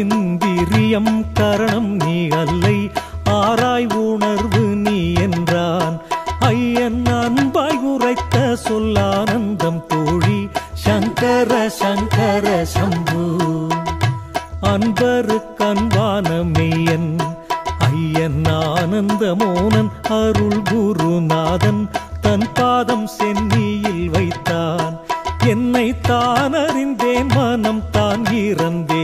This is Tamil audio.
இந்திரியம் கரணம் நீ அல்லை ஆராய் உணர்வு நீ என்றான் ஐயன் அன்பாய் உரைத்த சொல்லானந்தம் தோழி சங்கர சங்கர சம்பு அன்பருக்கன்பான மெய்யன் ஐயன் ஆனந்த மோனன் அருள் குருநாதன் தன் பாதம் சென்னியில் வைத்தான் என்னை தான் அறிந்தேன் மனம் தான் இறந்தே